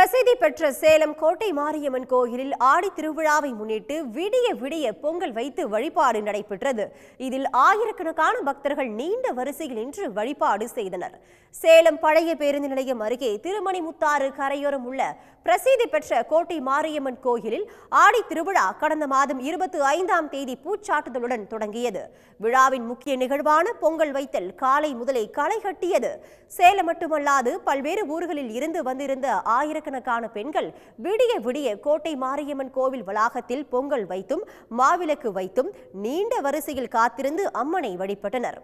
பிரசித்தி பெற்ற சேலம் கோட்டை மாரியம்மன் கோயிலில் ஆடி திருவிழாவை முன்னிட்டு விடிய விடிய பொங்கல் வைத்து வழிபாடு நடைபெற்றது இதில் ஆயிரக்கணக்கான பக்தர்கள் நீண்ட வரிசையில் நின்று வழிபாடு செய்தனர் சேலம் பழைய பேருந்து நிலையம் அருகே திருமணிமுத்தாறு கரையோரம் உள்ள பிரசித்தி பெற்ற கோட்டை மாரியம்மன் கோயிலில் ஆடி திருவிழா கடந்த மாதம் இருபத்தி ஐந்தாம் தேதி பூச்சாட்டுதலுடன் தொடங்கியது விழாவின் முக்கிய நிகழ்வான பொங்கல் வைத்தல் காலை முதலே களை கட்டியது சேலம் மட்டுமல்லாது பல்வேறு ஊர்களில் இருந்து வந்திருந்த ஆயிரக்கணக்கான பெண்கள் விடிய விடிய கோட்டை மாரியம்மன் கோவில் வளாகத்தில் பொங்கல் வைத்தும் மாவிளக்கு வைத்தும் நீண்ட வரிசையில் காத்திருந்து அம்மனை வழிபட்டனர்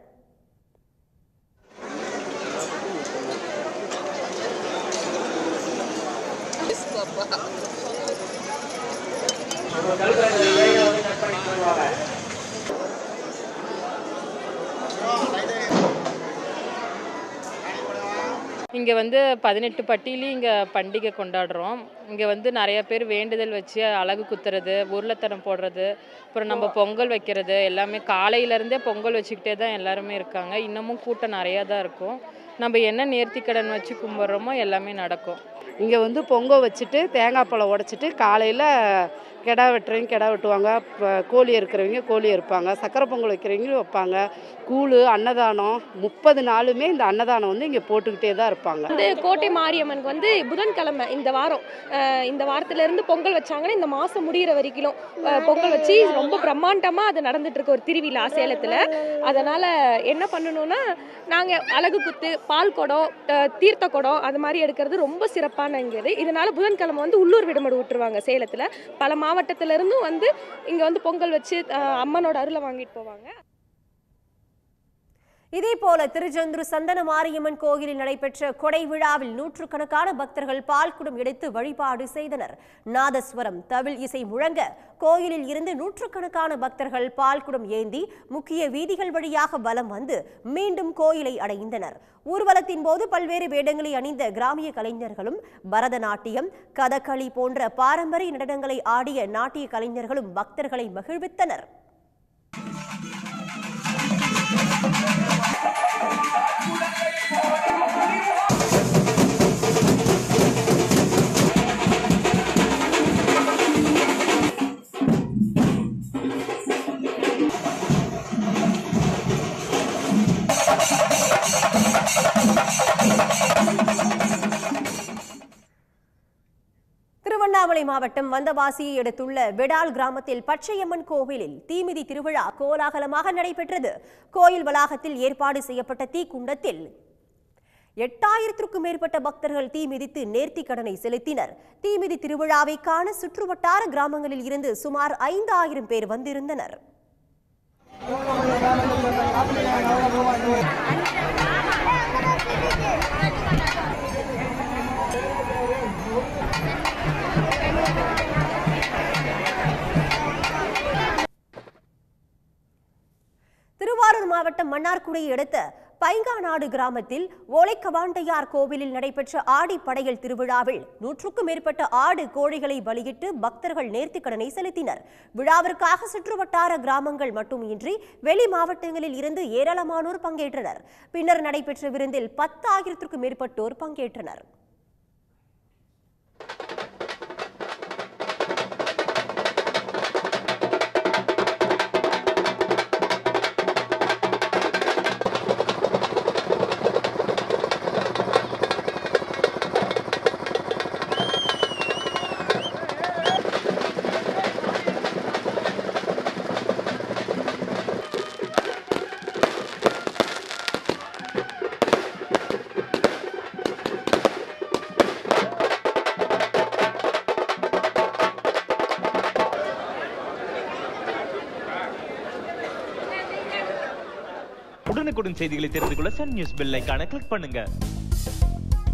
இங்கே வந்து பதினெட்டு பட்டியிலையும் இங்கே பண்டிகை கொண்டாடுறோம் இங்கே வந்து நிறைய பேர் வேண்டுதல் வச்சு அழகு குத்துறது உருளைத்தனம் போடுறது அப்புறம் நம்ம பொங்கல் வைக்கிறது எல்லாமே காலையிலேருந்தே பொங்கல் வச்சுக்கிட்டே தான் எல்லாருமே இருக்காங்க இன்னமும் கூட்டம் நிறையா தான் இருக்கும் நம்ம என்ன நேர்த்திக்கடன் வச்சு கும்பிட்றோமோ எல்லாமே நடக்கும் இங்கே வந்து பொங்கல் வச்சுட்டு தேங்காய் பழம் உடச்சிட்டு காலையில் கிடா வெட்டுறவங்க கிடா வெட்டுவாங்க இப்போ கோழி இருக்கிறவங்க கோழி இருப்பாங்க சக்கரை பொங்கல் வைக்கிறவங்களும் வைப்பாங்க கூழ் அன்னதானம் முப்பது நாளுமே இந்த அன்னதானம் வந்து இங்கே போட்டுக்கிட்டே தான் இருப்பாங்க வந்து கோட்டை மாரியம்மனுக்கு வந்து புதன்கிழமை இந்த வாரம் அஹ் இந்த வாரத்துல இருந்து பொங்கல் வச்சாங்கன்னா இந்த மாசம் முடியிற வரைக்கும் அஹ் பொங்கல் வச்சு ரொம்ப பிரம்மாண்டமா அது நடந்துட்டு இருக்கு ஒரு திருவிழா சேலத்துல அதனால என்ன பண்ணணும்னா நாங்க அழகு குத்து பால் குடம் அஹ் தீர்த்த குடம் அது மாதிரி எடுக்கிறது ரொம்ப சிறப்பான இங்க இது இதனால புதன்கிழமை வந்து உள்ளூர் விடுமுறை விட்டுருவாங்க சேலத்துல பல மாவட்டத்துல இருந்தும் வந்து இங்க வந்து பொங்கல் வச்சு அஹ் அம்மனோட அருளை வாங்கிட்டு போவாங்க இதேபோல திருச்செந்தூர் சந்தன மாரியம்மன் கோயிலில் நடைபெற்ற கொடை விழாவில் நூற்றுக்கணக்கான பக்தர்கள் பால்குடம் எடுத்து வழிபாடு செய்தனர் நாதஸ்வரம் தவில் இசை முழங்க கோயிலில் இருந்து நூற்றுக்கணக்கான பக்தர்கள் பால்குடம் ஏந்தி முக்கிய வீதிகள் வழியாக வலம் வந்து மீண்டும் கோயிலை அடைந்தனர் ஊர்வலத்தின் போது பல்வேறு வேடங்களை அணிந்த கிராமிய கலைஞர்களும் பரதநாட்டியம் கதகளி போன்ற பாரம்பரிய நடனங்களை ஆடிய நாட்டிய கலைஞர்களும் பக்தர்களை மகிழ்வித்தனர் திருவண்ணாமலை மாவட்டம் வந்தவாசியை அடுத்துள்ள வெடால் கிராமத்தில் பச்சையம்மன் கோவிலில் தீமிதி திருவிழா கோலாகலமாக நடைபெற்றது கோயில் வளாகத்தில் ஏற்பாடு செய்யப்பட்ட தீக்குண்டத்தில் எட்டாயிரத்திற்கும் மேற்பட்ட பக்தர்கள் தீ மிதித்து நேர்த்தி கடனை செலுத்தினர் தீமிதி திருவிழாவை காண சுற்றுவட்டார கிராமங்களில் இருந்து சுமார் ஐந்தாயிரம் பேர் வந்திருந்தனர் திருவாரூர் மாவட்டம் மன்னார்குடியை அடுத்த பைங்காநாடு கிராமத்தில் ஓலைக்கவாண்டையார் கோவிலில் நடைபெற்ற ஆடி படையல் திருவிழாவில் நூற்றுக்கும் மேற்பட்ட ஆடு கோழிகளை பலியிட்டு பக்தர்கள் நேர்த்திக்கடனை செலுத்தினர் விழாவிற்காக சுற்றுவட்டார கிராமங்கள் மட்டுமின்றி வெளி மாவட்டங்களில் இருந்து ஏராளமானோர் பங்கேற்றனர் பின்னர் நடைபெற்ற விருந்தில் பத்தாயிரத்திற்கும் மேற்பட்டோர் பங்கேற்றனர் உடனுக்குடன் செய்திகளை தெரிந்து கொள்ள சன் நியூஸ் பெல் ஐகானை கிளிக் பண்ணுங்க